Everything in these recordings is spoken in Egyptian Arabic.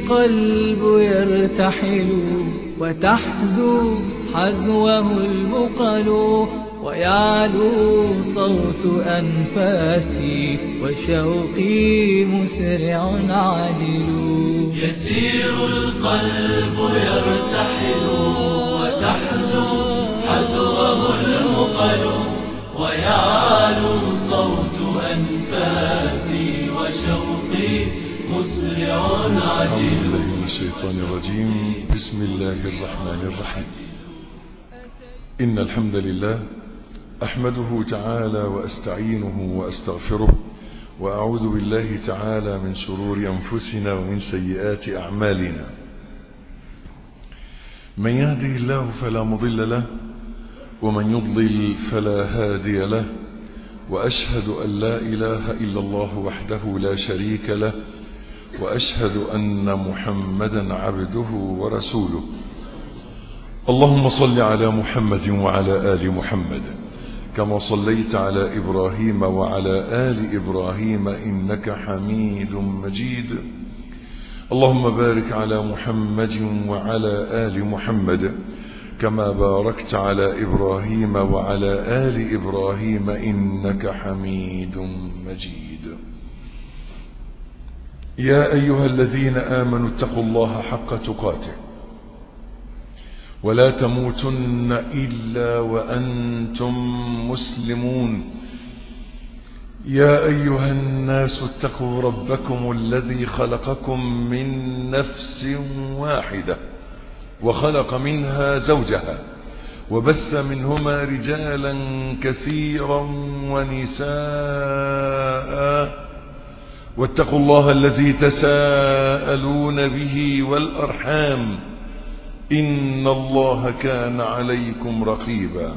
القلب يرتحل وتحذو حذوه المقل ويعلو صوت أنفاسي وشوقي مسرع عاجل يسير القلب يرتحل وتحذو حذوه المقل ويعلو صوت أنفاسي وشوقي مسرع عجل من الشيطان الرجيم بسم الله الرحمن الرحيم إن الحمد لله أحمده تعالى وأستعينه وأستغفره وأعوذ بالله تعالى من شرور أنفسنا ومن سيئات أعمالنا من يهده الله فلا مضل له ومن يضلل فلا هادي له وأشهد أن لا إله إلا الله وحده لا شريك له وأشهد أن محمدا عبده ورسوله اللهم صل على محمد وعلى آل محمد كما صليت على إبراهيم وعلى آل إبراهيم إنك حميد مجيد اللهم بارك على محمد وعلى آل محمد كما باركت على إبراهيم وعلى آل إبراهيم إنك حميد مجيد يا أيها الذين آمنوا اتقوا الله حق تقاته ولا تموتن إلا وأنتم مسلمون يا أيها الناس اتقوا ربكم الذي خلقكم من نفس واحدة وخلق منها زوجها وبث منهما رجالا كثيرا ونساء واتقوا الله الذي تساءلون به والأرحام إن الله كان عليكم رقيبا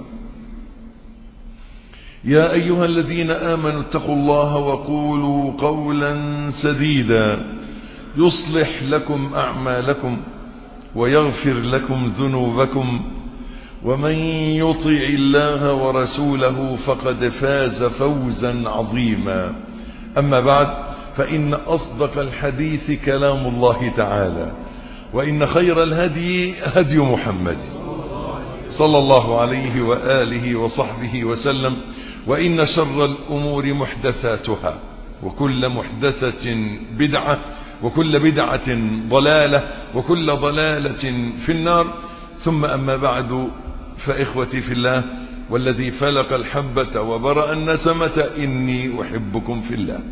يا أيها الذين آمنوا اتقوا الله وقولوا قولا سديدا يصلح لكم أعمالكم ويغفر لكم ذنوبكم ومن يطع الله ورسوله فقد فاز فوزا عظيما أما بعد فإن أصدق الحديث كلام الله تعالى وإن خير الهدي هدي محمد صلى الله عليه وآله وصحبه وسلم وإن شر الأمور محدثاتها وكل محدثة بدعة وكل بدعة ضلالة وكل ضلالة في النار ثم أما بعد فإخوتي في الله والذي فلق الحبة وبرأ النسمة إني أحبكم في الله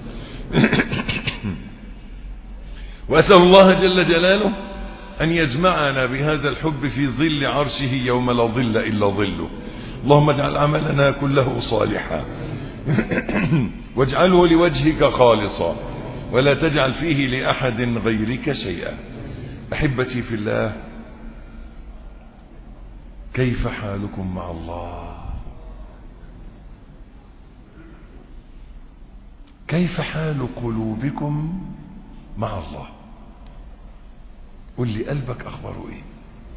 وأسأل الله جل جلاله أن يجمعنا بهذا الحب في ظل عرشه يوم لا ظل إلا ظله اللهم اجعل عملنا كله صالحا واجعله لوجهك خالصا ولا تجعل فيه لأحد غيرك شيئا أحبتي في الله كيف حالكم مع الله كيف حال قلوبكم مع الله قل لي قلبك أخباره إيه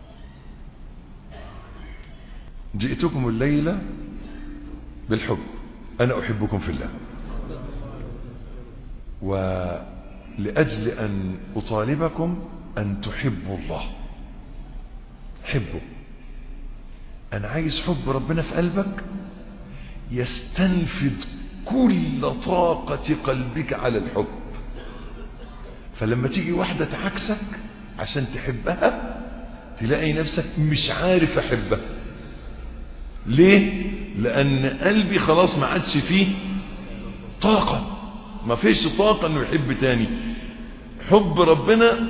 جئتكم الليلة بالحب أنا أحبكم في الله ولأجل أن أطالبكم أن تحبوا الله حبوا أنا عايز حب ربنا في قلبك يستنفذ كل طاقة قلبك على الحب فلما تيجي واحدة تعكسك عشان تحبها تلاقي نفسك مش عارف أحبها ليه لأن قلبي خلاص ما عادش فيه طاقة ما فيش طاقة انه يحب تاني حب ربنا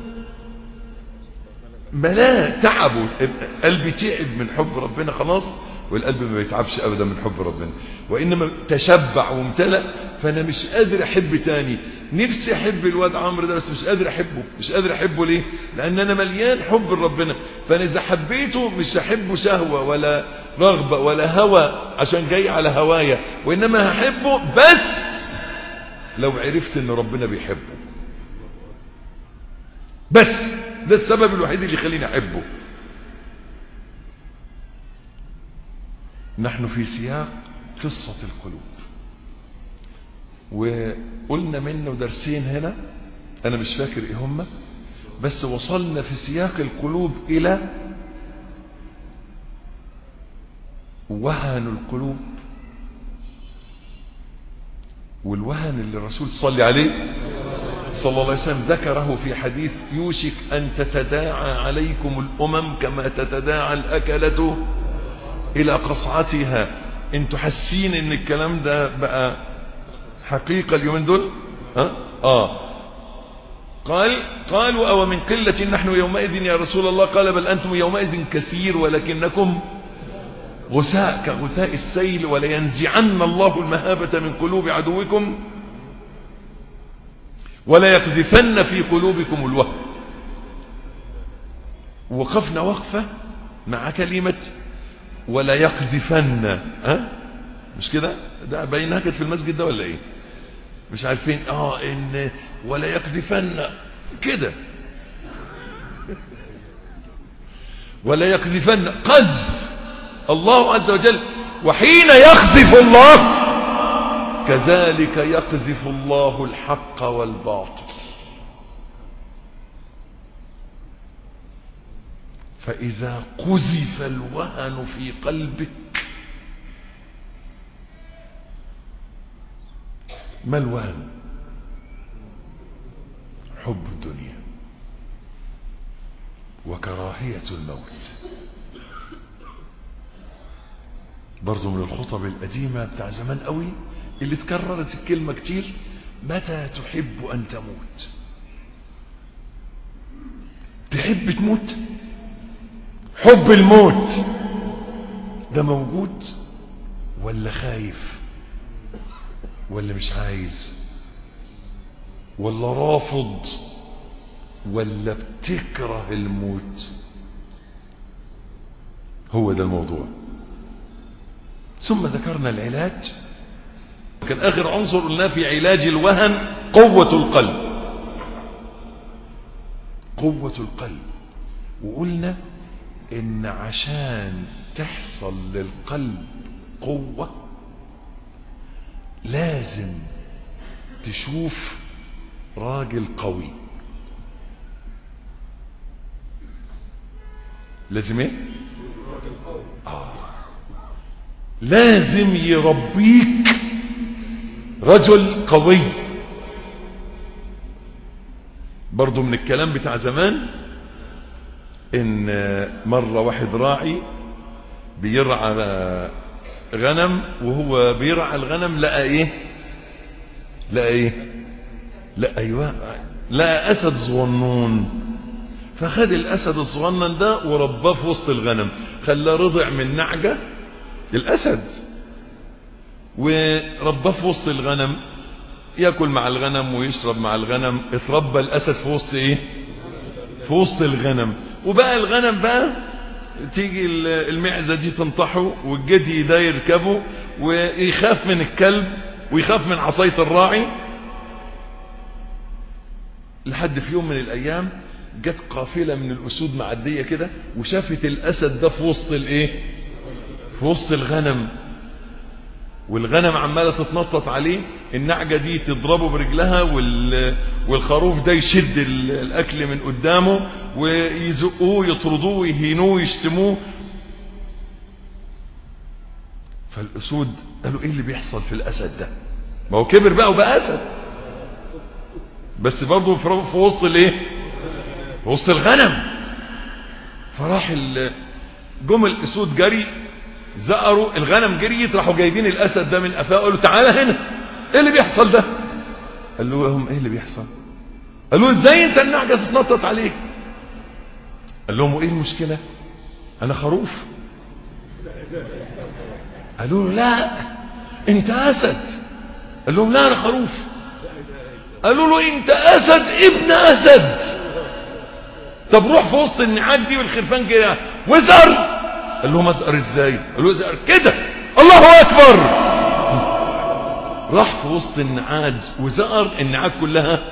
ملاه تعبه قلبي تعب من حب ربنا خلاص والقلب ما بيتعبش ابدا من حب ربنا وانما تشبع وامتلأ فانا مش قادر احب تاني نفسي احب الواد عمرو ده بس مش قادر احبه مش قادر احبه ليه لان انا مليان حب لربنا فانا اذا حبيته مش هحبه شهوه ولا رغبه ولا هوى عشان جاي على هوايا وانما هحبه بس لو عرفت ان ربنا بيحبه بس ده السبب الوحيد اللي يخليني احبه نحن في سياق قصة القلوب وقلنا منه درسين هنا انا مش فاكر ايه هم بس وصلنا في سياق القلوب الى وهن القلوب والوهن اللي الرسول صلى عليه صلى الله عليه وسلم ذكره في حديث يوشك أن تتداعى عليكم الأمم كما تتداعى الأكلة إلى قصعتها انتوا حاسين ان الكلام ده بقى حقيقة اليومين دول ها؟ آه قال قالوا أو من قلة نحن يومئذ يا رسول الله قال بل أنتم يومئذ كثير ولكنكم غثاء كغثاء السيل ولينزعن الله المهابة من قلوب عدوكم ولا يقذفن في قلوبكم الوهم وقفنا وقفة مع كلمة ولا يقذفن ها مش كده ده بينها كانت في المسجد ده ولا ايه مش عارفين اه ان ولا يقذفن كده ولا يقذفن قذف الله عز وجل وحين يقذف الله كذلك يقذف الله الحق والباطل فإذا قذف الوهن في قلبك ما الوهن حب الدنيا وكراهية الموت برضو من الخطب القديمة بتاع زمان قوي اللي تكررت الكلمة كتير متى تحب أن تموت تحب تموت حب الموت ده موجود ولا خايف ولا مش عايز ولا رافض ولا بتكره الموت هو ده الموضوع ثم ذكرنا العلاج كان آخر عنصر قلناه في علاج الوهن قوة القلب قوة القلب وقلنا ان عشان تحصل للقلب قوة لازم تشوف راجل قوي لازم ايه آه. لازم يربيك رجل قوي برضو من الكلام بتاع زمان ان مرة واحد راعي بيرعى غنم وهو بيرعى الغنم لقى ايه لقى ايه لقى ايوه لقى اسد صغنون فخد الاسد الصغنن ده ورباه في وسط الغنم خلاه رضع من نعجة الاسد ورباه في وسط الغنم ياكل مع الغنم ويشرب مع الغنم اتربى الاسد في وسط ايه في وسط الغنم وبقى الغنم بقى تيجي المعزة دي تنطحه والجدي ده يركبه ويخاف من الكلب ويخاف من عصاية الراعي لحد في يوم من الايام جت قافلة من الاسود معدية كده وشافت الاسد ده في وسط الايه في وسط الغنم والغنم عمالة تتنطط عليه النعجة دي تضربه برجلها والخروف ده يشد الأكل من قدامه ويزقوه يطردوه ويهينوه ويشتموه فالأسود قالوا ايه اللي بيحصل في الأسد ده ما هو كبر بقى وبقى أسد بس برضه في وسط الايه في وسط الغنم فراح جم الأسود جري زقروا الغنم جريت راحوا جايبين الاسد ده من قفاه قالوا تعالى هنا ايه اللي بيحصل ده قال له لهم ايه اللي بيحصل قالوا ازاي انت النعجه تتنطط عليك قال لهم وايه المشكله انا خروف قالوا له لا انت اسد قال لهم لا انا خروف قالوا له انت اسد ابن اسد طب روح في وسط النعاج دي والخرفان كده وزر قال لهم ازقر ازاي قال له ازقر كده الله اكبر راح في وسط النعاج وزقر النعاج كلها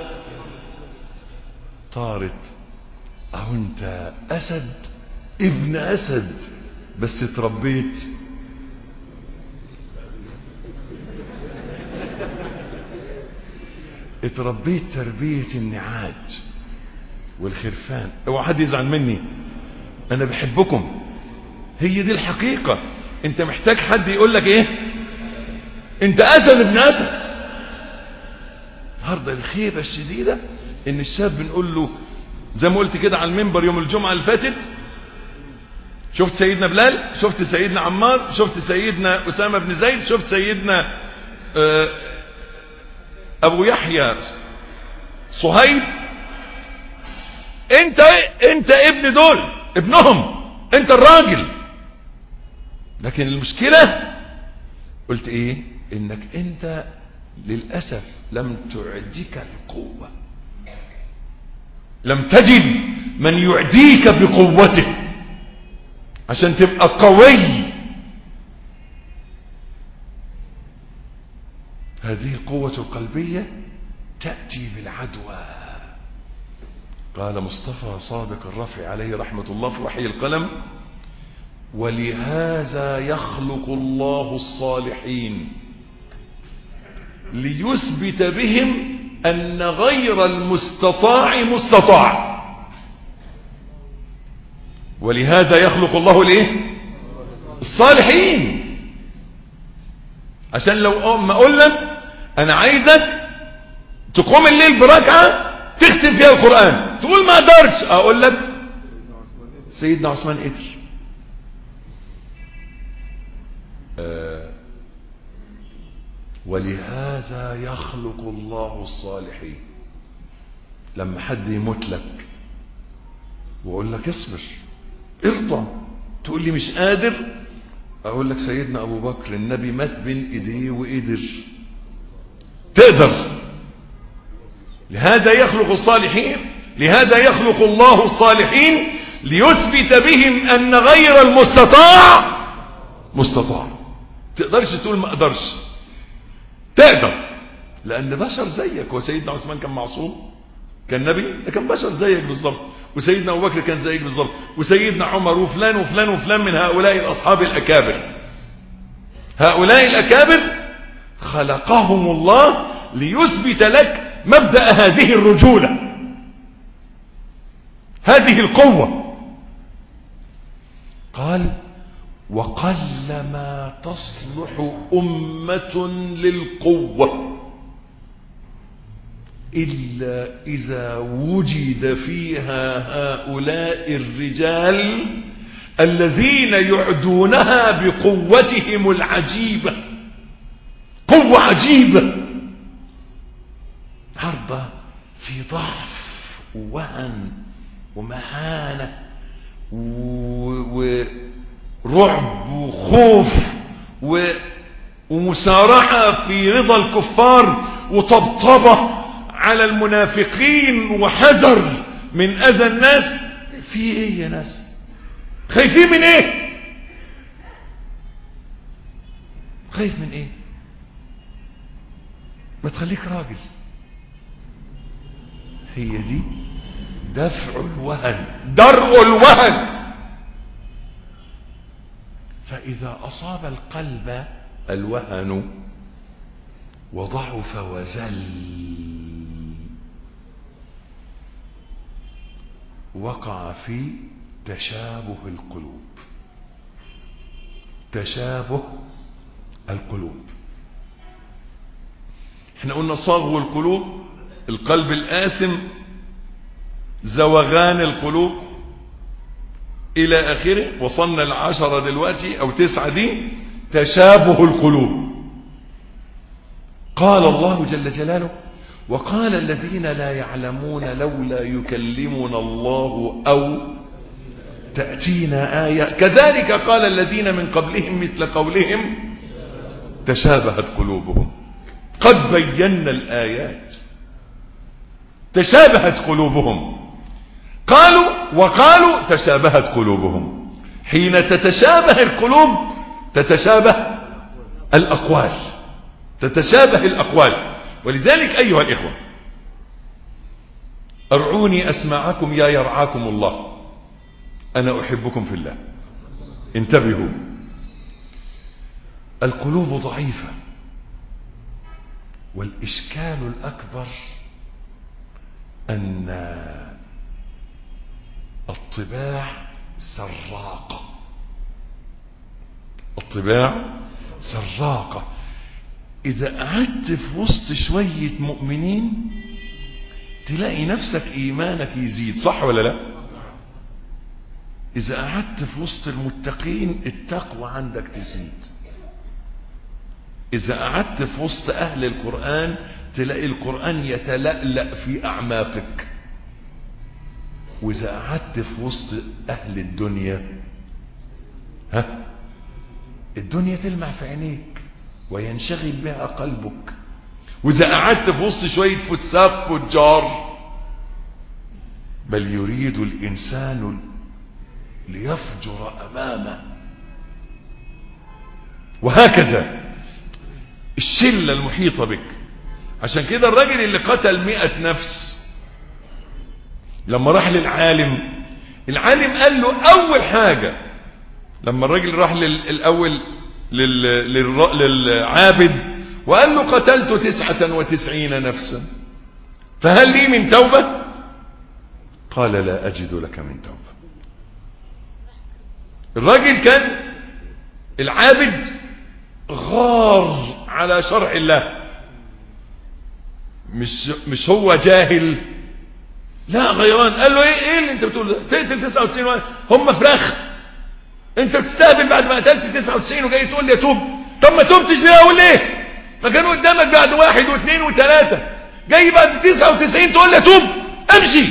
طارت اهو انت اسد ابن اسد بس اتربيت اتربيت تربية النعاج والخرفان اوعى حد يزعل مني انا بحبكم هي دي الحقيقة انت محتاج حد يقول لك ايه انت اسد ابن اسد النهارده الخيبة الشديدة ان الشاب بنقول له زي ما قلت كده على المنبر يوم الجمعة اللي فاتت شفت سيدنا بلال شفت سيدنا عمار شفت سيدنا أسامة بن زيد شفت سيدنا آه، أبو يحيى صهيب انت انت ابن دول ابنهم انت الراجل لكن المشكلة قلت ايه انك انت للأسف لم تعديك القوة لم تجد من يعديك بقوته عشان تبقى قوي هذه القوة القلبية تأتي بالعدوى قال مصطفى صادق الرفع عليه رحمة الله في وحي القلم ولهذا يخلق الله الصالحين ليثبت بهم أن غير المستطاع مستطاع ولهذا يخلق الله الايه الصالحين عشان لو ما اقول لك انا عايزك تقوم الليل بركعه تختم فيها القران تقول ما اقدرش اقول لك سيدنا عثمان قدر آه ولهذا يخلق الله الصالحين لما حد يموت لك واقول لك اصبر ارضى تقول لي مش قادر اقول لك سيدنا ابو بكر النبي مات بين ايديه وقدر تقدر لهذا يخلق الصالحين لهذا يخلق الله الصالحين ليثبت بهم ان غير المستطاع مستطاع تقدرش تقول ما اقدرش تقدر لان بشر زيك وسيدنا عثمان كان معصوم كان نبي ده كان بشر زيك بالظبط وسيدنا ابو بكر كان زيك بالظبط وسيدنا عمر وفلان وفلان وفلان من هؤلاء الاصحاب الاكابر هؤلاء الاكابر خلقهم الله ليثبت لك مبدا هذه الرجوله هذه القوه قال وقلما تصلح امه للقوه إلا إذا وجد فيها هؤلاء الرجال الذين يعدونها بقوتهم العجيبة قوة عجيبة عرضة في ضعف ووهن ومهانة ورعب وخوف ومسارعة في رضا الكفار وطبطبة على المنافقين وحذر من اذى الناس في ايه يا ناس خايفين من ايه خايف من ايه ما تخليك راجل هي دي دفع الوهن درء الوهن فاذا اصاب القلب الوهن وضعف وزل وقع في تشابه القلوب تشابه القلوب احنا قلنا صاغوا القلوب القلب الآثم زوغان القلوب إلى آخره وصلنا العشرة دلوقتي أو تسعة دي تشابه القلوب قال الله جل جلاله وقال الذين لا يعلمون لولا يكلمنا الله أو تأتينا آية كذلك قال الذين من قبلهم مثل قولهم تشابهت قلوبهم قد بينا الآيات تشابهت قلوبهم قالوا وقالوا تشابهت قلوبهم حين تتشابه القلوب تتشابه الأقوال تتشابه الأقوال ولذلك أيها الإخوة ارعوني أسمعكم يا يرعاكم الله أنا أحبكم في الله انتبهوا القلوب ضعيفة والإشكال الأكبر أن الطباع سراقة الطباع سراقة إذا قعدت في وسط شوية مؤمنين تلاقي نفسك إيمانك يزيد صح ولا لا إذا قعدت في وسط المتقين التقوى عندك تزيد إذا قعدت في وسط أهل القرآن تلاقي القرآن يتلألأ في أعماقك وإذا قعدت في وسط أهل الدنيا ها الدنيا تلمع في عينيك وينشغل بها قلبك وإذا قعدت في وسط شوية فساق فجار بل يريد الإنسان ليفجر أمامه وهكذا الشلة المحيطة بك عشان كده الراجل اللي قتل مئة نفس لما راح للعالم العالم قال له أول حاجة لما الراجل راح للأول لل... للر... للعابد وقال له قتلت تسعة وتسعين نفسا فهل لي من توبة قال لا أجد لك من توبة الراجل كان العابد غار على شرع الله مش مش هو جاهل لا غيران قال له ايه ايه اللي انت بتقول ده تقتل 99 واحد هم فراخ انت بتستهبل بعد ما قتلت 99 وجاي تقول لي اتوب طب ما توبتش ليه اقول ايه ما كانوا قدامك بعد واحد واثنين وثلاثة جاي بعد 99 تقول لي اتوب امشي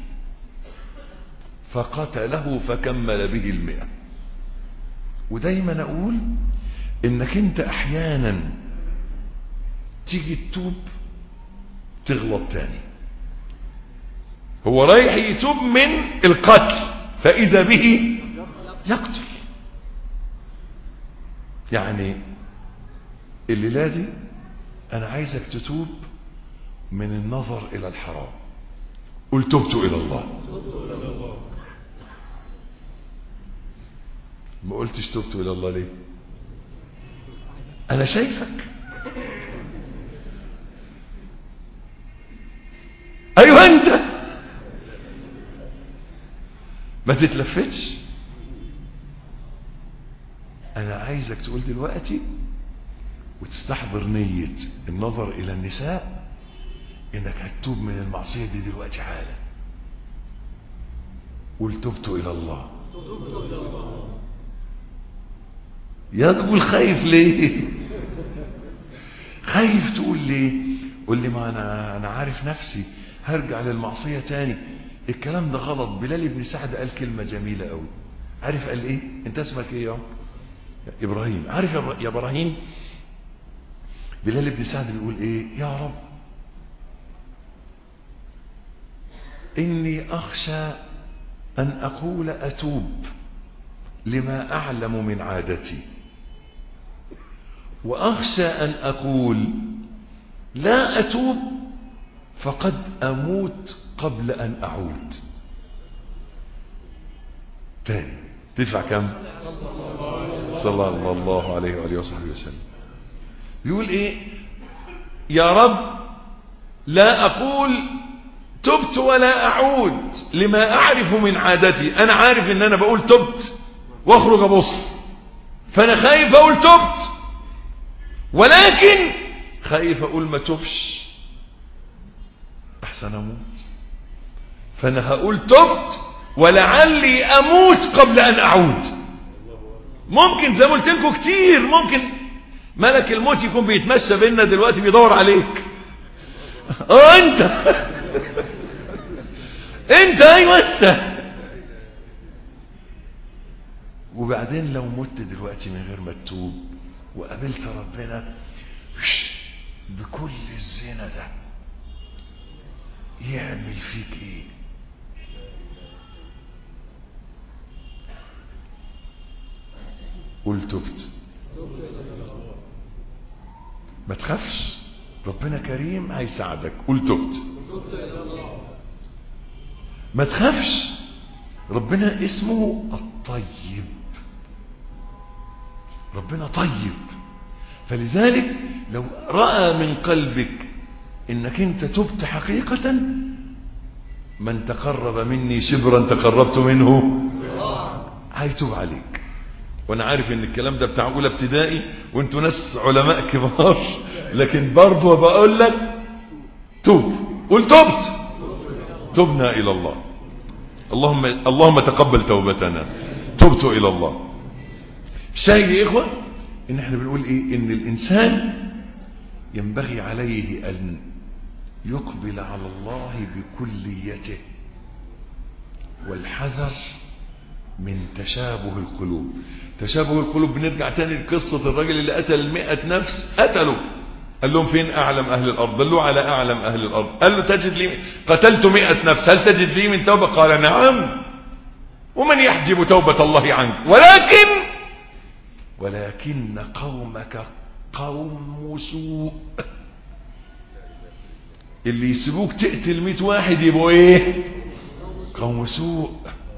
فقتله فكمل به المئة ودايما اقول انك انت احيانا تيجي تتوب تغلط تاني هو رايح يتوب من القتل فاذا به يقتل يعني الليلة دي انا عايزك تتوب من النظر الى الحرام قل تبت الى الله ما قلتش تبت الى الله ليه انا شايفك ايوه انت ما تتلفتش انا عايزك تقول دلوقتي وتستحضر نية النظر الى النساء انك هتتوب من المعصية دي دلوقتي حالا قل تبت الى الله يا تقول خايف ليه خايف تقول ليه قول لي ما انا انا عارف نفسي هرجع للمعصية تاني الكلام ده غلط بلال بن سعد قال كلمة جميلة قوي عارف قال ايه انت اسمك ايه يا ابراهيم عارف يا ابراهيم بلال بن سعد بيقول ايه يا رب اني اخشى ان اقول اتوب لما اعلم من عادتي واخشى ان اقول لا اتوب فقد اموت قبل ان اعود تاني تدفع كم صلى الله عليه وآله وصحبه وسلم بيقول ايه يا رب لا اقول تبت ولا اعود لما اعرف من عادتي انا عارف ان انا بقول تبت واخرج ابص فانا خايف اقول تبت ولكن خايف اقول ما تبش احسن اموت فانا هقول تبت ولعلي اموت قبل ان اعود ممكن زي ما قلت لكم كتير ممكن ملك الموت يكون بيتمشى بينا دلوقتي بيدور عليك اه انت انت ايوه انت وبعدين لو مت دلوقتي من غير ما تتوب وقابلت ربنا بكل الزنا ده يعمل فيك ايه قل تبت ما تخافش ربنا كريم هيساعدك قل تبت ما تخافش ربنا اسمه الطيب ربنا طيب فلذلك لو رأى من قلبك انك انت تبت حقيقة من تقرب مني شبرا تقربت منه هيتوب عليك وانا عارف ان الكلام ده بتاع اولى ابتدائي وانتوا ناس علماء كبار لكن برضه بقول لك توب قول تبت تبنا الى الله اللهم اللهم تقبل توبتنا تبت الى الله شاهد يا اخوه ان احنا بنقول ايه ان الانسان ينبغي عليه ان يقبل على الله بكليته والحذر من تشابه القلوب تشابه القلوب بنرجع تاني لقصة الراجل اللي قتل المئة نفس قتلوا قال لهم فين أعلم أهل الأرض دلوا على أعلم أهل الأرض قال له تجد لي قتلت مئة نفس هل تجد لي من توبة قال نعم ومن يحجب توبة الله عنك ولكن ولكن قومك قوم سوء اللي يسيبوك تقتل مئة واحد يبقوا ايه قوم سوء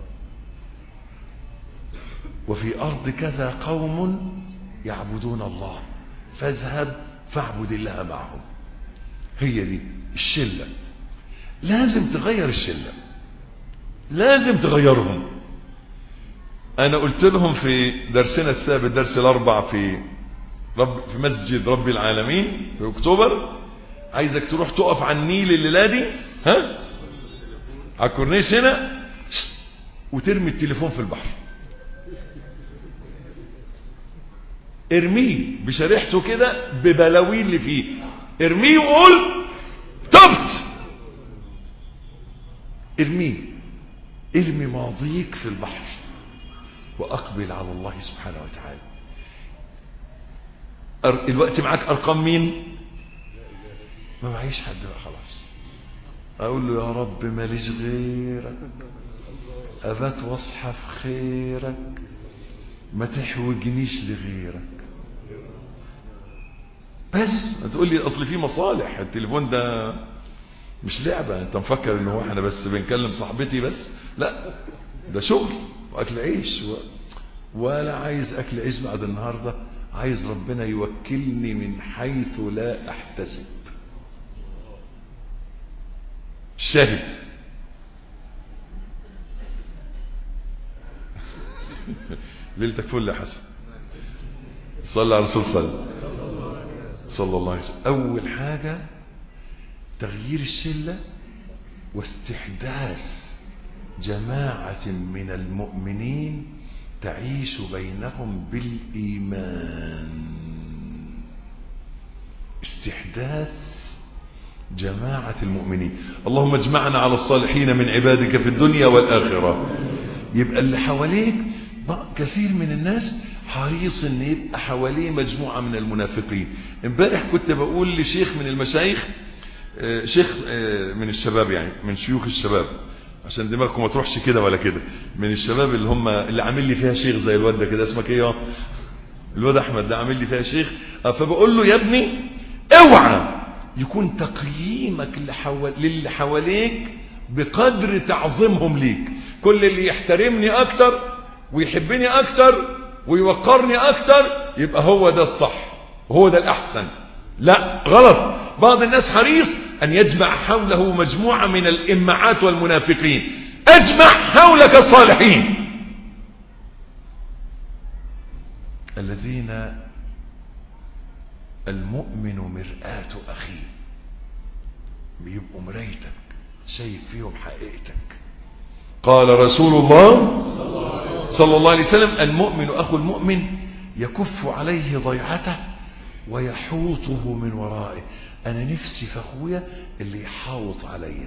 وفي أرض كذا قوم يعبدون الله فاذهب فاعبد الله معهم هي دي الشلة لازم تغير الشلة لازم تغيرهم أنا قلت لهم في درسنا السابق درس الأربع في رب في مسجد رب العالمين في أكتوبر عايزك تروح تقف على النيل الليلة دي ها على الكورنيش هنا وترمي التليفون في البحر ارميه بشريحته كده ببلاوي اللي فيه ارميه وقول تبت ارميه ارمي ماضيك في البحر واقبل على الله سبحانه وتعالى أر... الوقت معاك ارقام مين ما معيش حد بقى خلاص اقول له يا رب ماليش غيرك ابات واصحى في خيرك ما تحوجنيش لغيرك بس هتقول لي اصل في مصالح التليفون ده مش لعبة انت مفكر ان هو احنا بس بنكلم صاحبتي بس لا ده شغل واكل عيش و... ولا عايز اكل عيش بعد النهاردة عايز ربنا يوكلني من حيث لا احتسب شاهد ليلتك فل يا حسن صلى على الرسول صلى صلى الله عليه وسلم أول حاجة تغيير الشلة واستحداث جماعة من المؤمنين تعيش بينهم بالإيمان استحداث جماعة المؤمنين اللهم اجمعنا على الصالحين من عبادك في الدنيا والآخرة يبقى اللي حواليك كثير من الناس حريص ان يبقى حواليه مجموعة من المنافقين امبارح كنت بقول لشيخ من المشايخ شيخ من الشباب يعني من شيوخ الشباب عشان دماغكم ما تروحش كده ولا كده من الشباب اللي هم اللي عامل لي فيها شيخ زي الواد ده كده اسمك ايه الواد احمد ده عامل لي فيها شيخ فبقول له يا ابني اوعى يكون تقييمك للي حواليك بقدر تعظيمهم ليك كل اللي يحترمني اكتر ويحبني اكتر ويوقرني اكتر يبقى هو ده الصح وهو ده الاحسن لا غلط بعض الناس حريص ان يجمع حوله مجموعة من الامعات والمنافقين اجمع حولك الصالحين الذين المؤمن مرآة اخيه بيبقوا مرايتك شايف فيهم حقيقتك قال رسول الله صلى الله عليه وسلم المؤمن أخو المؤمن يكف عليه ضيعته ويحوطه من ورائه أنا نفسي في أخويا اللي يحاوط عليا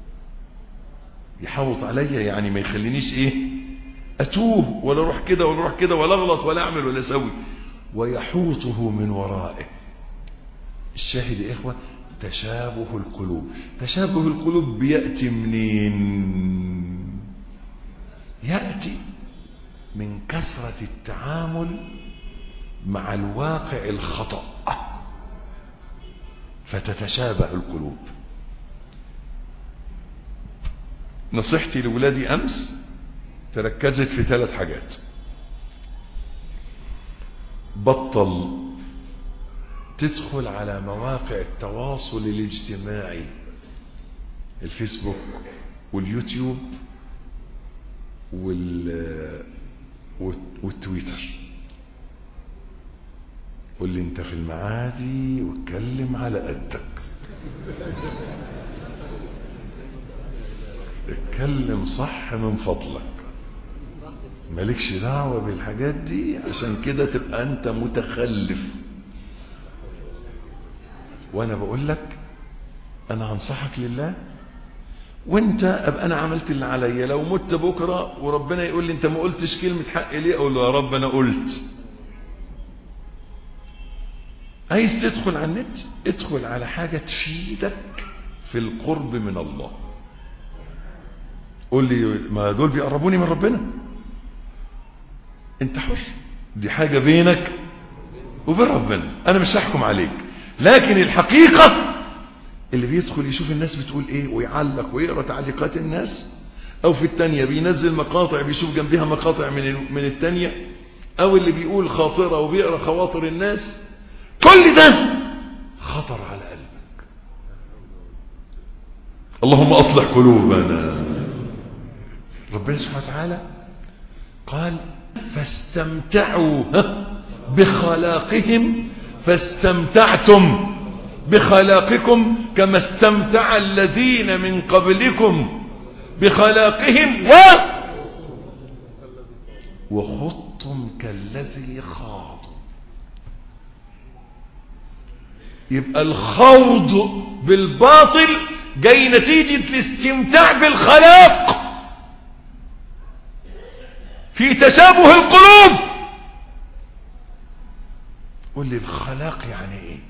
يحاوط عليا يعني ما يخلينيش إيه أتوه ولا أروح كده ولا أروح كده ولا أغلط ولا أعمل ولا أسوي ويحوطه من ورائه الشاهد يا إخوة تشابه القلوب تشابه القلوب بيأتي منين يأتي من كثرة التعامل مع الواقع الخطأ فتتشابه القلوب نصيحتي لولادي أمس تركزت في ثلاث حاجات بطل تدخل على مواقع التواصل الاجتماعي الفيسبوك واليوتيوب وال والتويتر قول لي انت في المعادي واتكلم على قدك اتكلم صح من فضلك مالكش دعوة بالحاجات دي عشان كده تبقى انت متخلف وانا بقول لك انا هنصحك لله وانت ابقى انا عملت اللي عليا لو مت بكرة وربنا يقول لي انت ما قلتش كلمة حق ليه اقول له يا رب انا قلت عايز تدخل على النت ادخل على حاجة تفيدك في القرب من الله قول لي ما دول بيقربوني من ربنا انت حر دي حاجة بينك وبين ربنا انا مش هحكم عليك لكن الحقيقة اللي بيدخل يشوف الناس بتقول ايه ويعلق ويقرأ تعليقات الناس او في التانية بينزل مقاطع بيشوف جنبها مقاطع من من التانية او اللي بيقول خاطرة وبيقرأ خواطر الناس كل ده خطر على قلبك اللهم اصلح قلوبنا ربنا سبحانه وتعالى قال فاستمتعوا بخلاقهم فاستمتعتم بخلاقكم كما استمتع الذين من قبلكم بخلاقهم و وخضتم كالذي خاضوا يبقى الخوض بالباطل جاي نتيجة الاستمتاع بالخلاق في تشابه القلوب قول لي الخلاق يعني ايه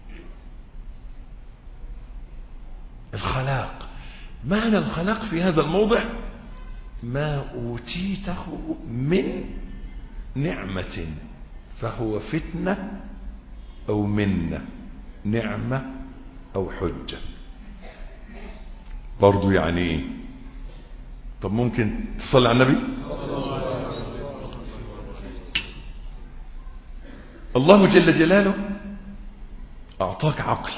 الخلاق معنى الخلاق في هذا الموضع ما أوتيته من نعمة فهو فتنة أو منة نعمة أو حجة برضو يعني ايه طب ممكن تصلي على النبي الله جل جلاله أعطاك عقل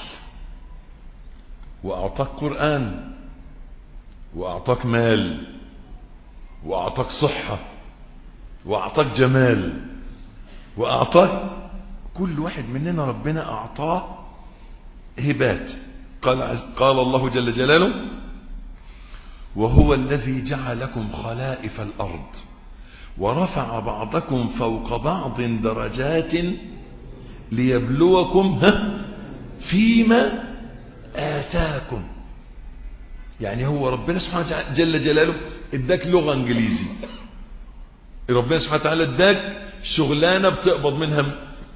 وأعطاك قرآن وأعطاك مال وأعطاك صحة وأعطاك جمال وأعطاك كل واحد مننا ربنا أعطاه هبات قال, قال الله جل جلاله وهو الذي جعلكم خلائف الأرض ورفع بعضكم فوق بعض درجات ليبلوكم فيما آتاكم يعني هو ربنا سبحانه وتعالى جل جلاله اداك لغة انجليزي ربنا سبحانه وتعالى اداك شغلانة بتقبض منها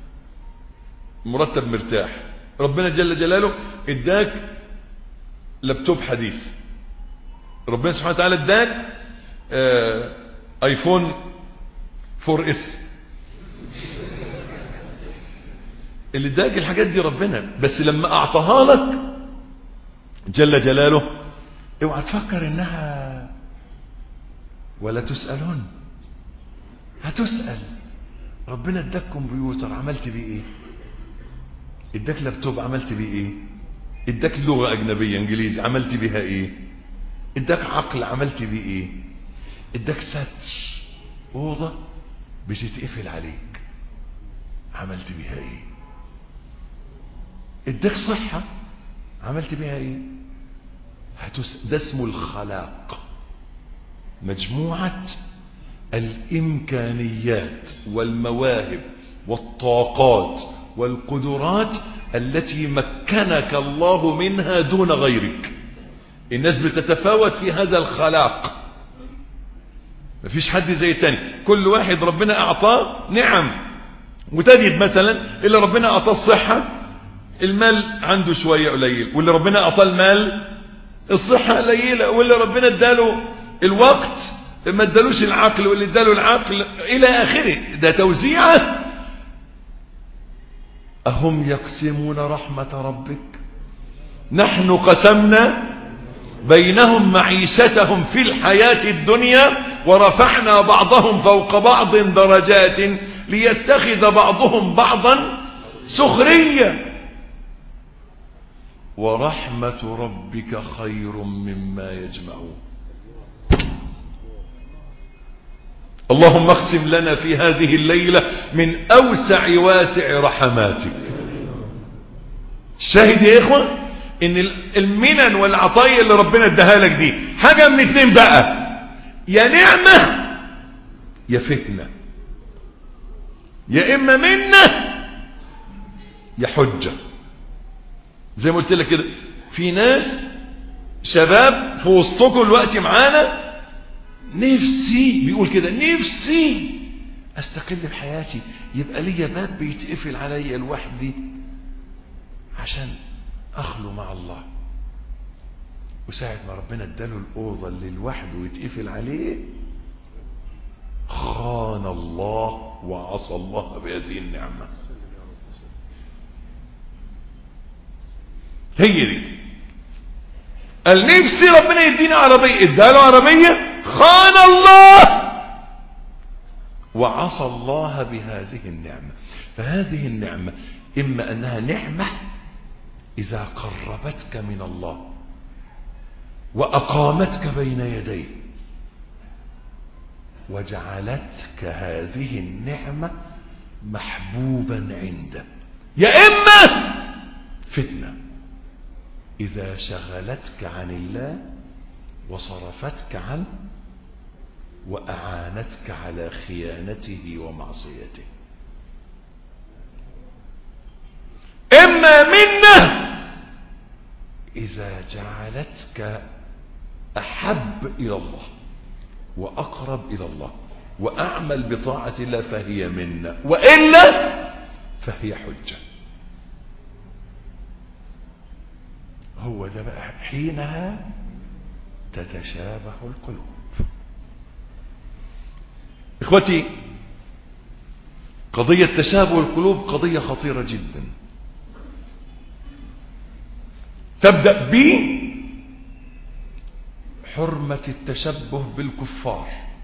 مرتب مرتاح ربنا جل جلاله اداك لابتوب حديث ربنا سبحانه وتعالى اداك آه ايفون 4 اس اللي اداك الحاجات دي ربنا بس لما اعطاها لك جل جلاله اوعى تفكر انها ولا تسألون هتسأل ربنا اداك كمبيوتر عملت بيه ايه اداك لابتوب عملت بيه ايه اداك لغة اجنبية انجليزي عملت بيها ايه اداك عقل عملت بيه ايه اداك ستر اوضة بتتقفل عليك عملت بيها ايه اداك صحة عملت بيها ايه هتس... ده اسمه الخلاق مجموعة الامكانيات والمواهب والطاقات والقدرات التي مكنك الله منها دون غيرك الناس بتتفاوت في هذا الخلاق مفيش حد زي التاني كل واحد ربنا اعطاه نعم وتجد مثلا اللي ربنا اعطاه الصحة المال عنده شوية قليل واللي ربنا اعطاه المال الصحة قليلة واللي ربنا اداله الوقت ما ادالوش العقل واللي اداله العقل الى اخره ده توزيعه اهم يقسمون رحمة ربك نحن قسمنا بينهم معيشتهم في الحياة الدنيا ورفعنا بعضهم فوق بعض درجات ليتخذ بعضهم بعضا سخرية ورحمة ربك خير مما يجمعون اللهم اقسم لنا في هذه الليلة من أوسع واسع رحماتك شاهد يا إخوة إن المنن والعطايا اللي ربنا اداها لك دي حاجة من اتنين بقى يا نعمة يا فتنة يا إما منة يا حجة زي ما قلت لك كده في ناس شباب في وسطكم الوقت معانا نفسي بيقول كده نفسي استقل بحياتي يبقى ليا باب بيتقفل عليا لوحدي عشان اخلو مع الله وساعة ما ربنا اداله الأوضة اللي لوحده يتقفل عليه خان الله وعصى الله بهذه النعمة هي دي قال نفسي ربنا يدينا عربية اداله عربية خان الله وعصى الله بهذه النعمة فهذه النعمة إما أنها نعمة إذا قربتك من الله وأقامتك بين يديه وجعلتك هذه النعمة محبوبا عنده يا إما فتنة إذا شغلتك عن الله وصرفتك عنه وأعانتك على خيانته ومعصيته إما منه إذا جعلتك أحب إلى الله وأقرب إلى الله وأعمل بطاعة الله فهي منا وإلا فهي حجة هو ده بقى حينها تتشابه القلوب إخوتي قضية تشابه القلوب قضية خطيرة جدا تبدأ ب حرمة التشبه بالكفار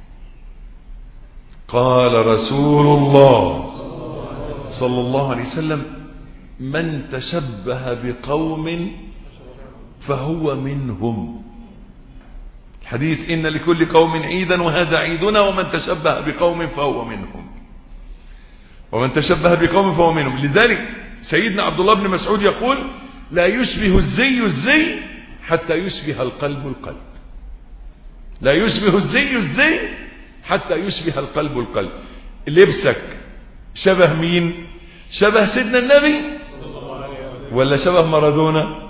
قال رسول الله صلى الله عليه وسلم من تشبه بقوم فهو منهم الحديث إن لكل قوم عيدا وهذا عيدنا ومن تشبه بقوم فهو منهم ومن تشبه بقوم فهو منهم لذلك سيدنا عبد الله بن مسعود يقول لا يشبه الزي الزي حتى يشبه القلب القلب لا يشبه الزي الزي حتى يشبه القلب القلب لبسك شبه مين شبه سيدنا النبي ولا شبه مارادونا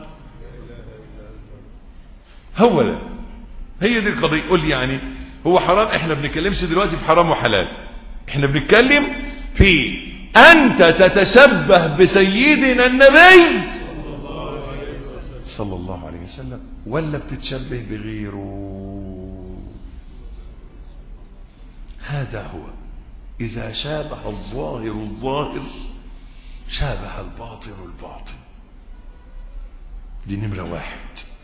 هو ده هي دي القضية قول لي يعني هو حرام احنا بنتكلمش دلوقتي في حرام وحلال احنا بنتكلم في انت تتشبه بسيدنا النبي صلى الله عليه وسلم ولا بتتشبه بغيره هذا هو إذا شابه الظاهر الظاهر شابه الباطن الباطن دي نمرة واحد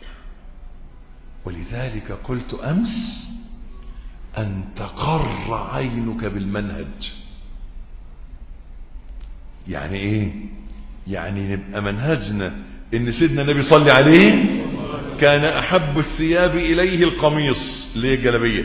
ولذلك قلت أمس أن تقر عينك بالمنهج يعني إيه يعني نبقى منهجنا إن سيدنا النبي صلى عليه كان أحب الثياب إليه القميص اللي هي الجلبية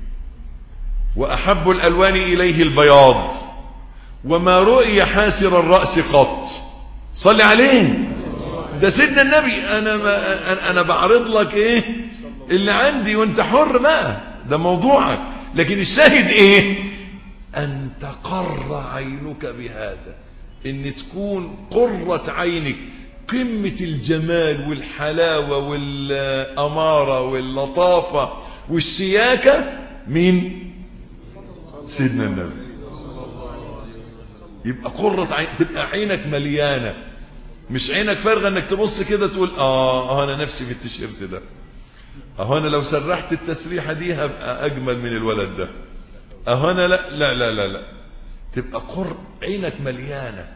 وأحب الألوان إليه البياض وما رؤي حاسر الرأس قط صلي عليه ده سيدنا النبي أنا, ما أنا بعرض لك إيه اللي عندي وانت حر بقى ده موضوعك لكن الشاهد إيه أن تقر عينك بهذا ان تكون قرة عينك قمة الجمال والحلاوة والأمارة واللطافة والشياكة مين سيدنا النبي يبقى قرة عين تبقى عينك مليانة مش عينك فارغة انك تبص كده تقول اه انا نفسي في التيشيرت ده اهو انا لو سرحت التسريحة دي هبقى اجمل من الولد ده اهو انا لا لا لا لا, لا. تبقى قر عينك مليانة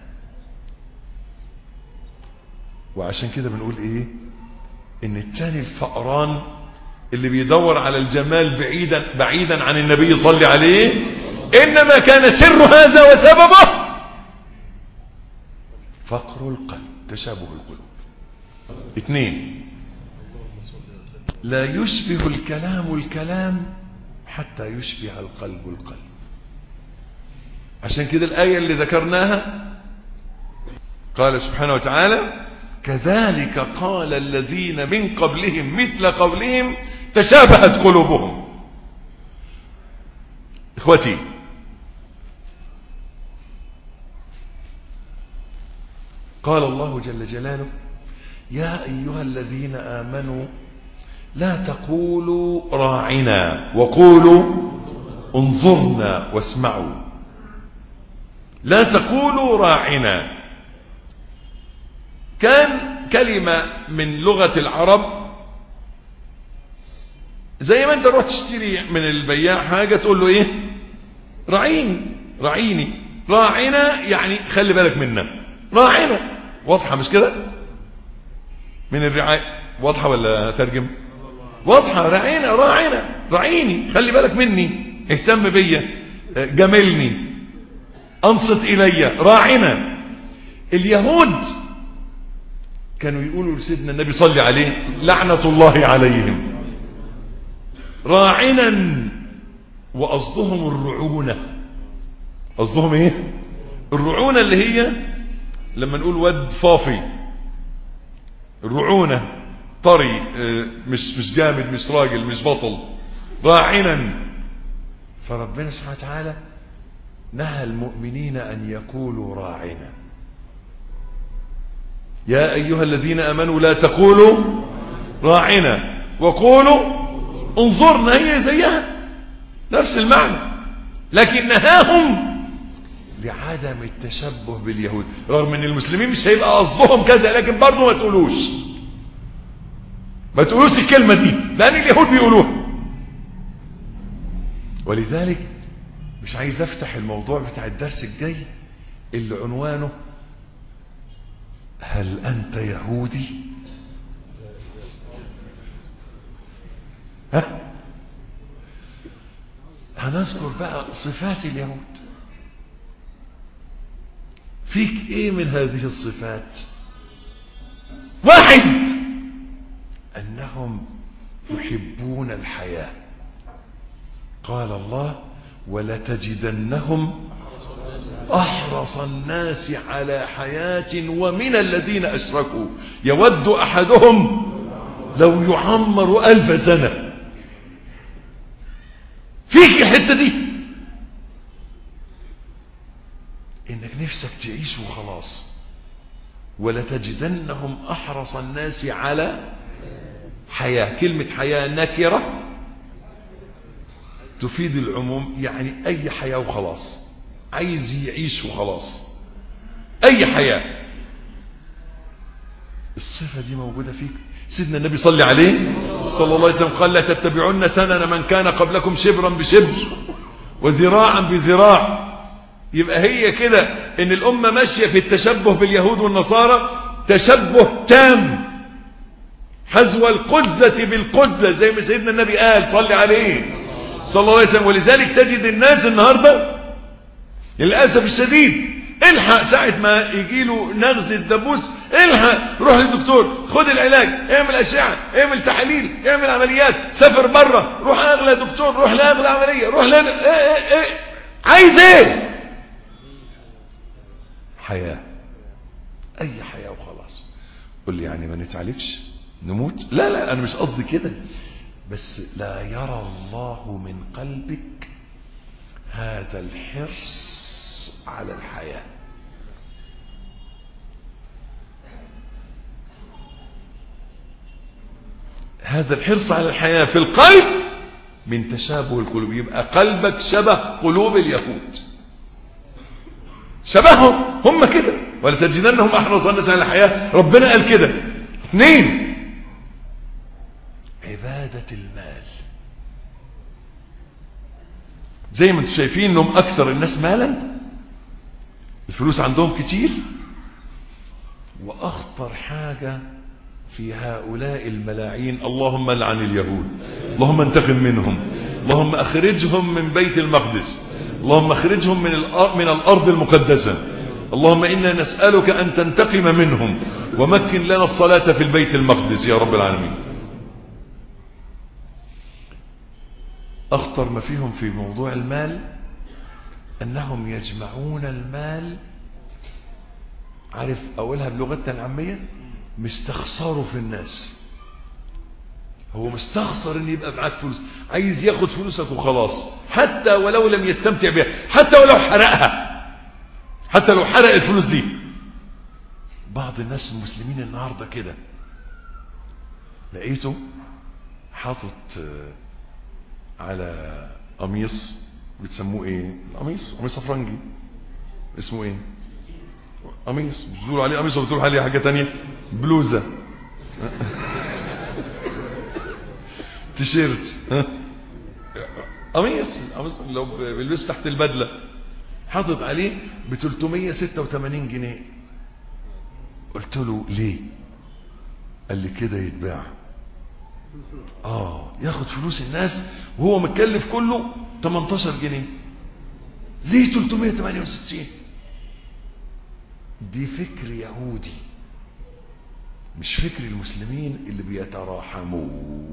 وعشان كده بنقول ايه ان التاني الفقران اللي بيدور على الجمال بعيدا بعيدا عن النبي صلى عليه انما كان سر هذا وسببه فقر القلب تشابه القلوب اثنين لا يشبه الكلام الكلام حتى يشبه القلب القلب عشان كده الآية اللي ذكرناها قال سبحانه وتعالى كذلك قال الذين من قبلهم مثل قولهم تشابهت قلوبهم اخوتي قال الله جل جلاله يا أيها الذين آمنوا لا تقولوا راعنا وقولوا انظرنا واسمعوا لا تقولوا راعنا كان كلمة من لغة العرب زي ما انت روح تشتري من البياع حاجة تقول له ايه راعيني راعيني راعنا يعني خلي بالك منا راعنا واضحة مش كده من الرعاية واضحة ولا ترجم واضحة راعينا راعنا راعيني خلي بالك مني اهتم بيا جملني انصت الي راعنا اليهود كانوا يقولوا لسيدنا النبي صلى عليه لعنة الله عليهم راعنا وقصدهم الرعونة قصدهم ايه الرعونة اللي هي لما نقول ود فافي الرعونة طري مش مش جامد مش راجل مش بطل راعنا فربنا سبحانه وتعالى نهى المؤمنين أن يقولوا راعنا يا أيها الذين أمنوا لا تقولوا راعنا وقولوا انظرنا هي زيها نفس المعنى لكن نهاهم لعدم التشبه باليهود رغم ان المسلمين مش هيبقى قصدهم كذا لكن برضه ما تقولوش ما تقولوش الكلمة دي لان اليهود بيقولوها ولذلك مش عايز افتح الموضوع بتاع الدرس الجاي اللي عنوانه هل انت يهودي ها هنذكر بقى صفات اليهود فيك ايه من هذه الصفات واحد انهم يحبون الحياة قال الله ولتجدنهم احرص الناس على حياة ومن الذين اشركوا يود احدهم لو يعمر الف سنة فيك الحتة دي انك نفسك تعيش وخلاص ولتجدنهم احرص الناس على حياة كلمة حياة نكرة تفيد العموم يعني اي حياة وخلاص عايز يعيش وخلاص اي حياة الصفة دي موجودة فيك سيدنا النبي صلى عليه صلى الله عليه وسلم قال لا تتبعون سنن من كان قبلكم شبرا بشبر وذراعا بذراع يبقى هي كده ان الامة ماشية في التشبه باليهود والنصارى تشبه تام حذو القزة بالقزة زي ما سيدنا النبي قال صلي عليه صلى الله عليه وسلم ولذلك تجد الناس النهاردة للأسف الشديد الحق ساعة ما يجي له نغز الدبوس الحق روح للدكتور خد العلاج اعمل أشعة اعمل تحاليل اعمل عمليات سافر بره روح أغلى دكتور روح لأغلى عملية روح لأغلى ايه ايه ايه عايز ايه حياة اي حياة وخلاص قل لي يعني ما نتعالجش نموت لا لا انا مش قصدي كده بس لا يرى الله من قلبك هذا الحرص على الحياة هذا الحرص على الحياة في القلب من تشابه القلوب يبقى قلبك شبه قلوب اليهود شبههم هم كده ولتجدنهم احرص الناس على الحياة ربنا قال كده اثنين عبادة المال زي ما انتم شايفين انهم اكثر الناس مالا الفلوس عندهم كتير واخطر حاجة في هؤلاء الملاعين اللهم لعن اليهود اللهم انتقم منهم اللهم اخرجهم من بيت المقدس اللهم اخرجهم من الارض, من الأرض المقدسة اللهم انا نسألك ان تنتقم منهم ومكن لنا الصلاة في البيت المقدس يا رب العالمين اخطر ما فيهم في موضوع المال أنهم يجمعون المال عارف أقولها بلغتنا العامية مستخسروا في الناس هو مستخسر ان يبقى معاك فلوس عايز ياخد فلوسك وخلاص حتى ولو لم يستمتع بها حتى ولو حرقها حتى لو حرق الفلوس دي بعض الناس المسلمين النهارده كده لقيته حاطط على قميص بتسموه ايه القميص قميص افرنجي اسمه ايه قميص بتقولوا عليه قميص ولا بتقولوا عليه حاجه تانية بلوزه تيشيرت قميص قميص لو بيلبس تحت البدله حاطط عليه ب 386 جنيه قلت له ليه قال لي كده يتباع اه ياخد فلوس الناس وهو متكلف كله 18 جنيه ليه 368 دي فكر يهودي مش فكر المسلمين اللي بيتراحموا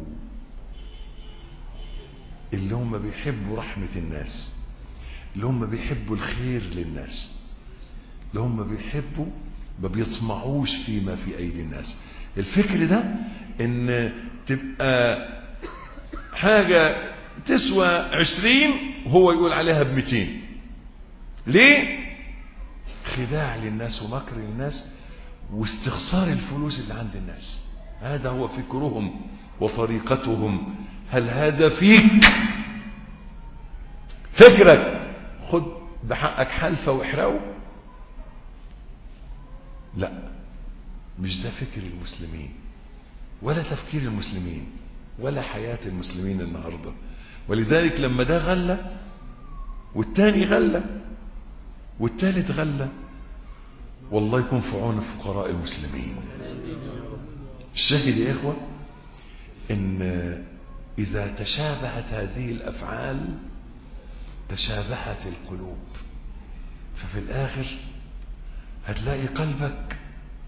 اللي هم بيحبوا رحمة الناس اللي هم بيحبوا الخير للناس اللي هم بيحبوا ما بيطمعوش فيما في أيدي الناس الفكر ده ان تبقى حاجة تسوى عشرين وهو يقول عليها بمتين ليه خداع للناس ومكر للناس واستخسار الفلوس اللي عند الناس هذا هو فكرهم وطريقتهم هل هذا فيك فكرك خد بحقك حلفة واحرقه لا مش ده فكر المسلمين ولا تفكير المسلمين ولا حياة المسلمين النهاردة ولذلك لما ده غلى والتاني غلى والتالت غلى والله يكون في عون فقراء المسلمين الشاهد يا إخوة إن إذا تشابهت هذه الأفعال تشابهت القلوب ففي الآخر هتلاقي قلبك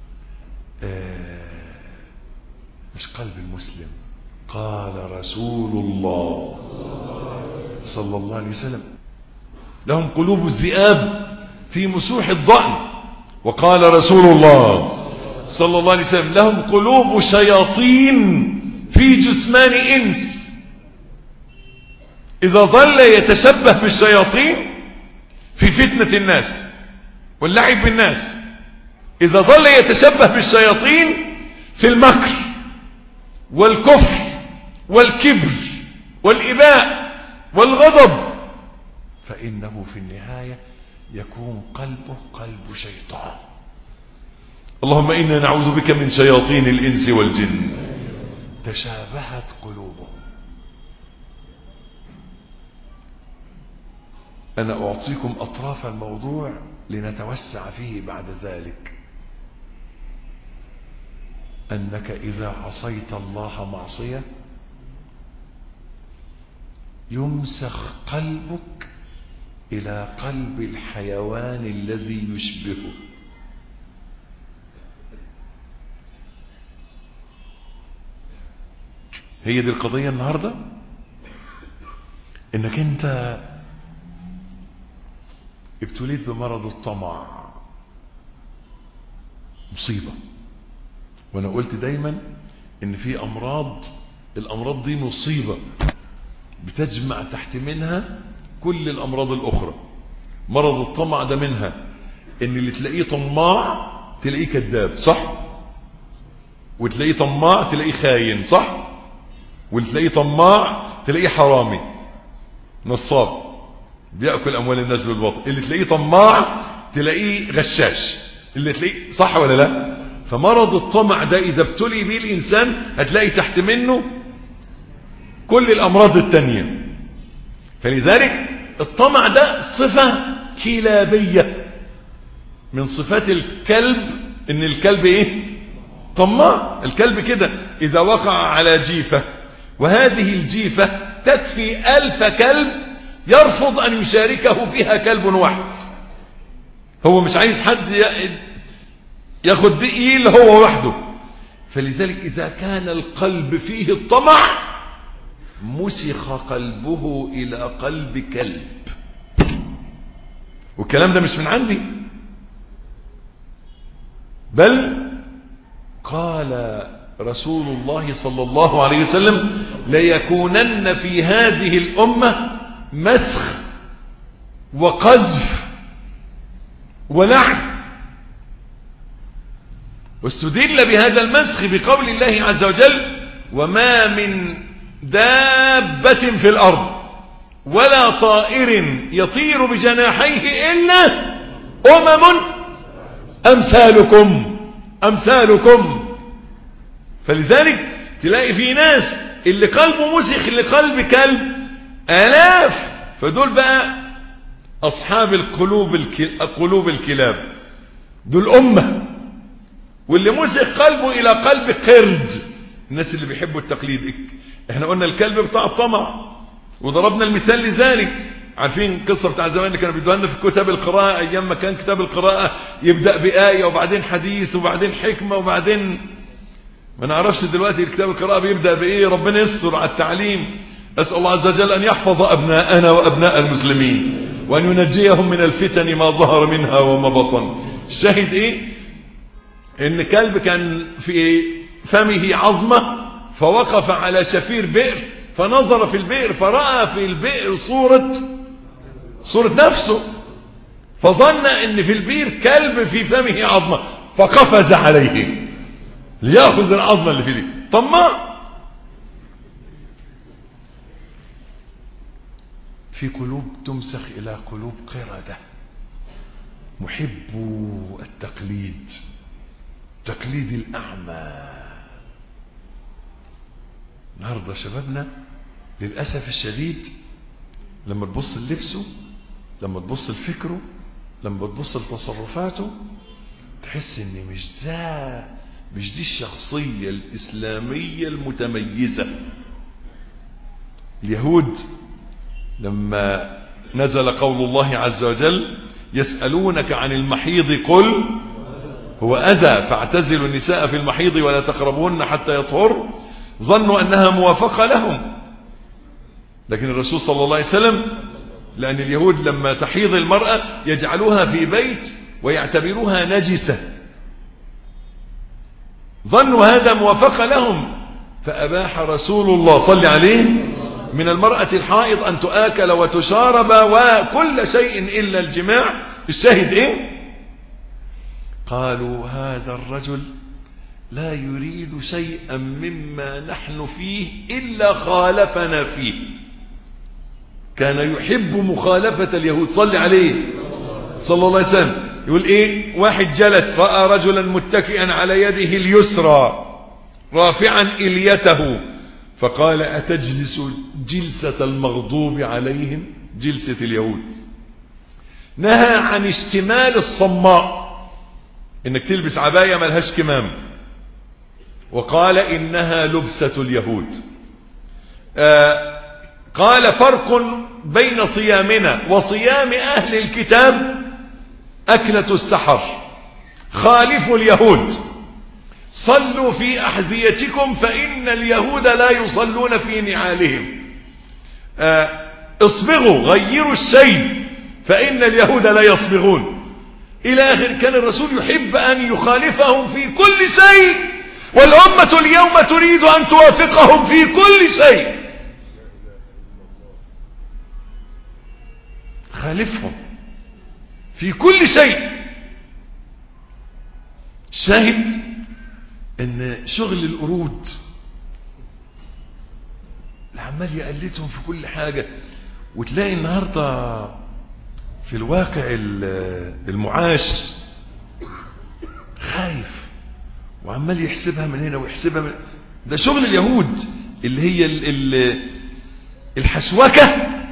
آه مش قلب المسلم قال رسول الله صلى الله عليه وسلم لهم قلوب الذئاب في مسوح الضأن وقال رسول الله صلى الله عليه وسلم لهم قلوب شياطين في جثمان إنس إذا ظل يتشبه بالشياطين في فتنة الناس واللعب بالناس إذا ظل يتشبه بالشياطين في المكر والكفر والكبر والإباء والغضب فإنه في النهاية يكون قلبه قلب شيطان اللهم إنا نعوذ بك من شياطين الإنس والجن تشابهت قلوبهم أنا أعطيكم أطراف الموضوع لنتوسع فيه بعد ذلك أنك إذا عصيت الله معصية يمسخ قلبك إلى قلب الحيوان الذي يشبهه هي دي القضية النهاردة انك انت ابتليت بمرض الطمع مصيبة وانا قلت دايما ان في امراض الامراض دي مصيبة بتجمع تحت منها كل الامراض الاخرى مرض الطمع ده منها ان اللي تلاقيه طماع تلاقيه كذاب صح وتلاقيه طماع تلاقيه خاين صح واللي تلاقيه طماع تلاقيه حرامي نصاب بيأكل أموال الناس بالباطل اللي تلاقيه طماع تلاقيه غشاش اللي تلاقيه صح ولا لا فمرض الطمع ده إذا ابتلي به الإنسان هتلاقي تحت منه كل الأمراض التانية فلذلك الطمع ده صفة كلابية من صفات الكلب ان الكلب ايه طماع الكلب كده اذا وقع على جيفة وهذه الجيفة تكفي ألف كلب يرفض أن يشاركه فيها كلب واحد هو مش عايز حد ياخد دقيل هو وحده فلذلك إذا كان القلب فيه الطمع مسخ قلبه إلى قلب كلب والكلام ده مش من عندي بل قال رسول الله صلى الله عليه وسلم ليكونن في هذه الأمة مسخ وقذف ولعن واستدل بهذا المسخ بقول الله عز وجل وما من دابة في الأرض ولا طائر يطير بجناحيه إلا أمم أمثالكم أمثالكم فلذلك تلاقي في ناس اللي قلبه مسخ اللي قلب كلب آلاف فدول بقى أصحاب القلوب الك... قلوب الكلاب دول أمة واللي مسخ قلبه إلى قلب قرد الناس اللي بيحبوا التقليد احنا قلنا الكلب بتاع الطمع وضربنا المثال لذلك عارفين قصة بتاع زمان اللي كانوا بيدوها لنا في كتاب القراءة أيام ما كان كتاب القراءة يبدأ بآية وبعدين حديث وبعدين حكمة وبعدين ما نعرفش دلوقتي كتاب القراءة بيبدأ بإيه ربنا يستر على التعليم أسأل الله عز وجل أن يحفظ أبناءنا وأبناء المسلمين وأن ينجيهم من الفتن ما ظهر منها وما بطن الشاهد إيه إن كلب كان في فمه عظمة فوقف على شفير بئر فنظر في البئر فرأى في البئر صورة صورة نفسه فظن ان في البئر كلب في فمه عظمة فقفز عليه ليأخذ العظمة اللي في دي طماع في قلوب تمسخ الى قلوب قردة محبو التقليد تقليد الاعمى النهارده شبابنا للأسف الشديد لما تبص للبسه لما تبص لفكره لما تبص لتصرفاته تحس ان مش ده مش دي الشخصية الإسلامية المتميزة اليهود لما نزل قول الله عز وجل يسألونك عن المحيض قل هو أذى فاعتزلوا النساء في المحيض ولا تقربوهن حتى يطهر ظنوا أنها موافقة لهم لكن الرسول صلى الله عليه وسلم لأن اليهود لما تحيض المرأة يجعلوها في بيت ويعتبروها نجسة ظنوا هذا موافقة لهم فأباح رسول الله صلى عليه من المرأة الحائض أن تآكل وتشارب وكل شيء إلا الجماع الشاهد إيه قالوا هذا الرجل لا يريد شيئا مما نحن فيه إلا خالفنا فيه كان يحب مخالفة اليهود صلى عليه صلى الله عليه وسلم يقول ايه واحد جلس رأى رجلا متكئا على يده اليسرى رافعا إليته فقال أتجلس جلسة المغضوب عليهم جلسة اليهود نهى عن اشتمال الصماء انك تلبس عباية ملهاش كمام وقال إنها لبسة اليهود آه قال فرق بين صيامنا وصيام أهل الكتاب أكلة السحر خالفوا اليهود صلوا في أحذيتكم فإن اليهود لا يصلون في نعالهم آه اصبغوا غيروا الشيء فإن اليهود لا يصبغون إلى آخر كان الرسول يحب أن يخالفهم في كل شيء والأمة اليوم تريد أن توافقهم في كل شيء خالفهم في كل شيء شاهد ان شغل القرود عمال يقلدهم في كل حاجة وتلاقي النهاردة في الواقع المعاش خايف وعمال يحسبها من هنا ويحسبها من ده شغل اليهود اللي هي ال ال الحسوكة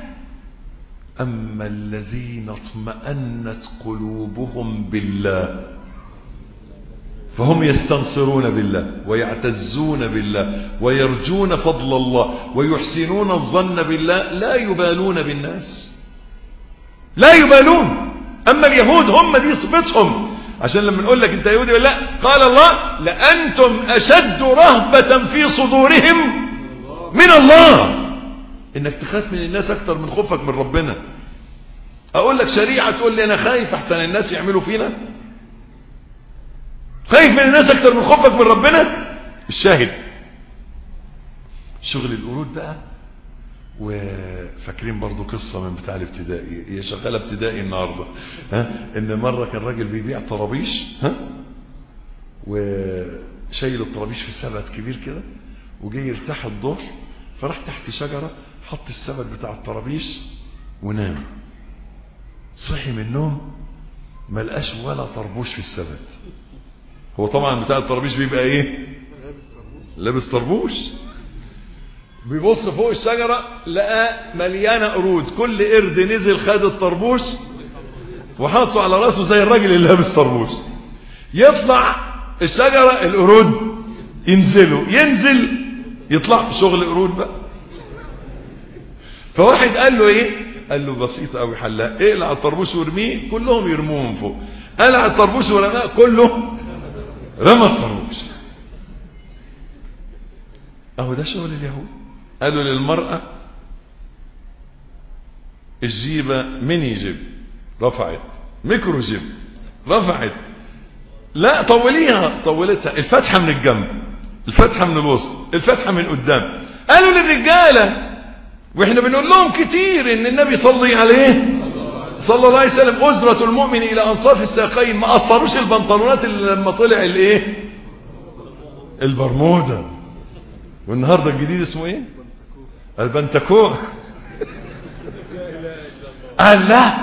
أما الذين اطمأنت قلوبهم بالله فهم يستنصرون بالله ويعتزون بالله ويرجون فضل الله ويحسنون الظن بالله لا يبالون بالناس لا يبالون أما اليهود هم دي صفتهم عشان لما نقول لك انت يهودي ولا لا قال الله لأنتم أشد رهبة في صدورهم من الله انك تخاف من الناس اكتر من خوفك من ربنا اقول لك شريعة تقول لي انا خايف احسن الناس يعملوا فينا خايف من الناس اكتر من خوفك من ربنا الشاهد شغل القرود بقى وفاكرين برضو قصة من بتاع الابتدائي هي شغالة ابتدائي النهاردة ها ان مرة كان راجل بيبيع طرابيش ها وشايل الطرابيش في سبت كبير كده وجاي يرتاح الظهر فراح تحت شجرة حط السبت بتاع الطرابيش ونام صحي من النوم ما لقاش ولا طربوش في السبت هو طبعا بتاع الطرابيش بيبقى ايه لابس طربوش بيبص فوق الشجرة لقى مليانة قرود كل قرد نزل خد الطربوش وحطه على راسه زي الراجل اللي لابس طربوش يطلع الشجرة القرود ينزلوا ينزل يطلع شغل قرود بقى فواحد قال له ايه قال له بسيطة قوي حلاق اقلع الطربوش وارميه كلهم يرموه من فوق قلع الطربوش ورماه كله رمى الطربوش اهو ده شغل اليهود قالوا للمرأة الجيبة ميني جيب رفعت ميكرو جيب رفعت لا طوليها طولتها الفتحة من الجنب الفتحة من الوسط الفتحة من قدام قالوا للرجالة واحنا بنقول لهم كتير ان النبي صلي عليه صلى الله عليه وسلم أزرة المؤمن إلى أنصاف الساقين ما قصروش البنطلونات اللي لما طلع الايه البرمودا والنهاردة الجديد اسمه ايه البنتكو قال لا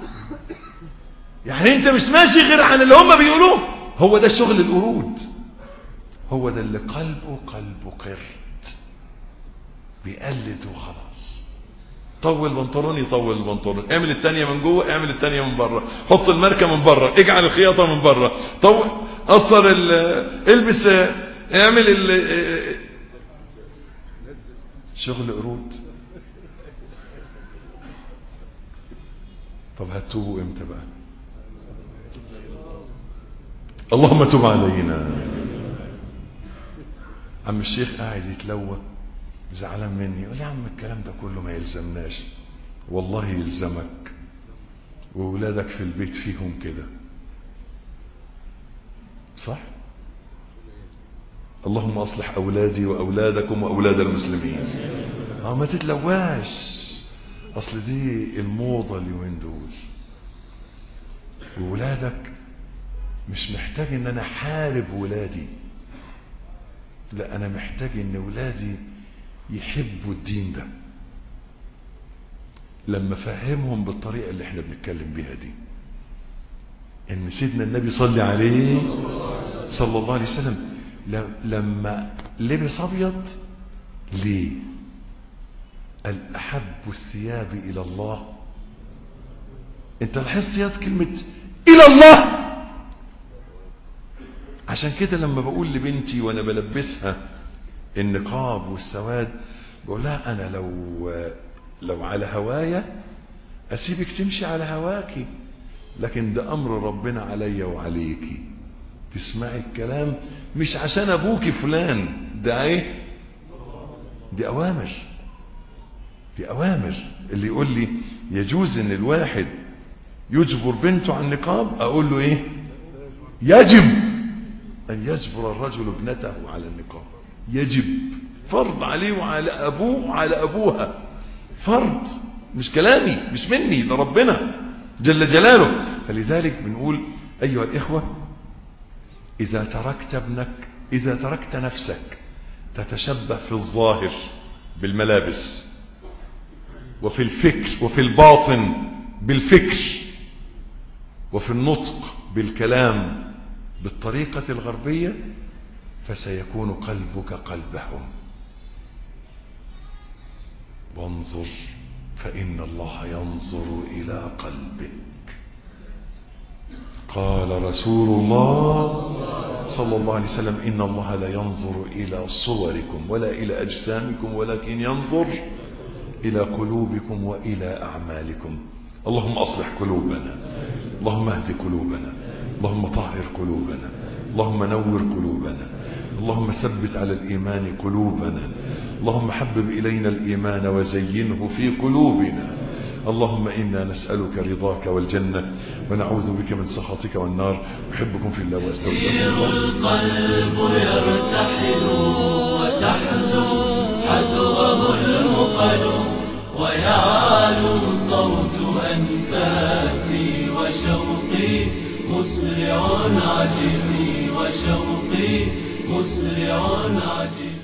يعني انت مش ماشي غير عن اللي هم بيقولوه هو ده شغل القرود هو ده اللي قلبه قلبه قرد بيقلد وخلاص طول البنطلون يطول البنطلون اعمل التانية من جوه اعمل التانية من بره حط الماركة من بره اجعل الخياطة من بره طول قصر البس اعمل ال شغل قرود طب هتوبوا امتى بقى اللهم تب علينا عم الشيخ قاعد يتلوى زعلان مني يقول يا عم الكلام ده كله ما يلزمناش والله يلزمك وولادك في البيت فيهم كده صح اللهم اصلح اولادي واولادكم واولاد المسلمين اه ما تتلواش اصل دي الموضة اليومين دول وولادك مش محتاج ان انا حارب ولادي لا انا محتاج ان ولادي يحبوا الدين ده لما فهمهم بالطريقة اللي احنا بنتكلم بيها دي ان سيدنا النبي صلى عليه صلى الله عليه وسلم لما لبس ابيض ليه قال احب الثياب الى الله انت لاحظت يا كلمة الى الله عشان كده لما بقول لبنتي وانا بلبسها النقاب والسواد بقول لها انا لو لو على هوايا اسيبك تمشي على هواكي لكن ده امر ربنا عليا وعليكي تسمعي الكلام مش عشان ابوكي فلان ده ايه دي اوامر دي اوامر اللي يقول لي يجوز ان الواحد يجبر بنته على النقاب اقول له ايه يجب ان يجبر الرجل ابنته على النقاب يجب فرض عليه وعلى ابوه وعلى ابوها فرض مش كلامي مش مني ده ربنا جل جلاله فلذلك بنقول ايها الاخوه اذا تركت ابنك اذا تركت نفسك تتشبه في الظاهر بالملابس وفي الفكر وفي الباطن بالفكر وفي النطق بالكلام بالطريقة الغربية فسيكون قلبك قلبهم وانظر فإن الله ينظر إلى قلبك قال رسول الله صلى الله عليه وسلم إن الله لا ينظر إلى صوركم ولا إلى أجسامكم ولكن ينظر إلى قلوبكم وإلى أعمالكم اللهم أصلح قلوبنا اللهم اهد قلوبنا اللهم طهر قلوبنا اللهم نور قلوبنا اللهم ثبت على الإيمان قلوبنا اللهم حبب إلينا الإيمان وزينه في قلوبنا اللهم إنا نسألك رضاك والجنة ونعوذ بك من سخطك والنار أحبكم في الله وأستودعكم يسير الله القلب يرتحل وتحذو حذوه المقل ويعلو صوت أنفاسي وشوقي مسرع عجزي وشوقي مسرع عجزي